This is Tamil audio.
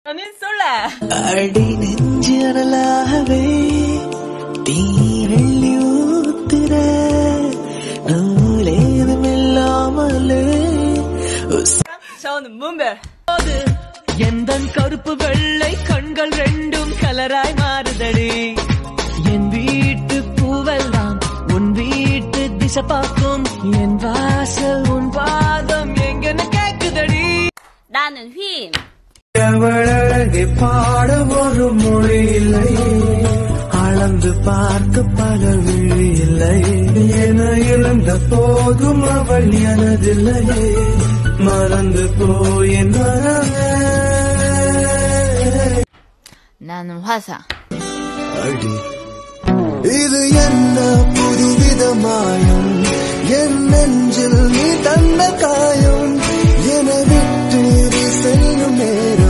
你走了。 அடி நெஞ்சு அனலாகவே தீ வெள்ளி ஊத்துற நூலேதும் இல்லாமலே உஸ்- 小的门呗。 எந்த கருப்பு வெள்ளை கண்கள் ரெண்டும் கலராய் மாறுதடி என் வீட்டு பூவெல்லாம் உன் வீட்டு திசை பார்க்கும் என் வாசல் உன் பாதம் எங்கன்னு கேக்குதடி 나는 휘. அவளழகை பாட ஒரு மொழி இல்லை அளந்து பார்க்க பல விழி இல்லை என இழந்த போதும் அவள் எனதில்லையே மறந்து போயின் மனமே 나는 화사. அடி இது என்ன புதுவித மாயம் என் நெஞ்சில் நீ தந்த காயம் என விட்டு நீ செல்லும் நேரம்